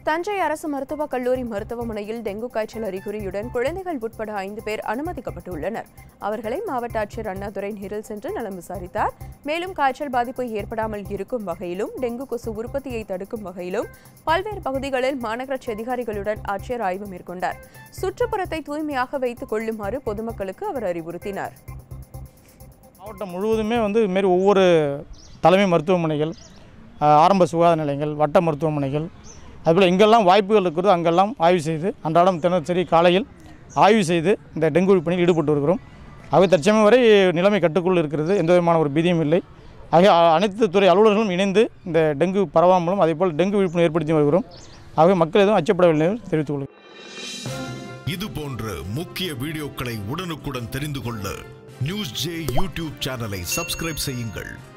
தஞ்சை அரசு மருத்துவக் கல்லூரி மருத்துவமனையில் டெங்கு காய்ச்சல் அறிகுறியுடன் குழந்தைகள் உட்பட ஐந்து பேர் அனுமதிக்கப்பட்டுள்ளனர் அவர்களை மாவட்ட ஆட்சியர் அண்ணாதுரை நேரில் சென்று நலம் விசாரித்தார் மேலும் காய்ச்சல் பாதிப்பு ஏற்படாமல் இருக்கும் வகையிலும் டெங்கு கொசு உற்பத்தியை தடுக்கும் வகையிலும் பல்வேறு பகுதிகளில் மாநகராட்சி அதிகாரிகளுடன் ஆட்சியர் ஆய்வு மேற்கொண்டார் சுற்றுப்புறத்தை தூய்மையாக வைத்துக் கொள்ளுமாறு பொதுமக்களுக்கு அவர் அறிவுறுத்தினார் மாவட்டம் முழுவதுமே வந்து இதுமாரி ஒவ்வொரு தலைமை மருத்துவமனைகள் ஆஹ், ஆரம்ப சுகாதார நிலையங்கள் வட்ட மருத்துவமனைகள் அதுபோல் எங்கெல்லாம் வாய்ப்புகள் இருக்கிறதோ அங்கெல்லாம் ஆய்வு செய்து அன்றாடம் தினசரி காலையில் ஆய்வு செய்து இந்த டெங்கு ஒழிப்பு ஈடுபட்டு வருகிறோம் ஆகவே தற்சமயம் வரை நிலைமை கட்டுக்குள் இருக்கிறது எந்த விதமான ஒரு பீதியும் இல்லை ஆகிய அ- அனைத்து துறை அலுவலர்களும் இணைந்து இந்த டெங்கு பரவாமலும் அதேபோல் டெங்கு விழிப்புணர்வு ஏற்படுத்தி வருகிறோம் ஆகவே மக்கள் எதுவும் அச்சப்படவில்லை என்று தெரிவித்துக் கொள்கிறேன் இது போன்ற முக்கிய வீடியோக்களை உடனுக்குடன் தெரிந்து கொள்ள நியூஸ் ஜே யூடியூப் சேனலை சப்ஸ்கிரைப் செய்யுங்கள்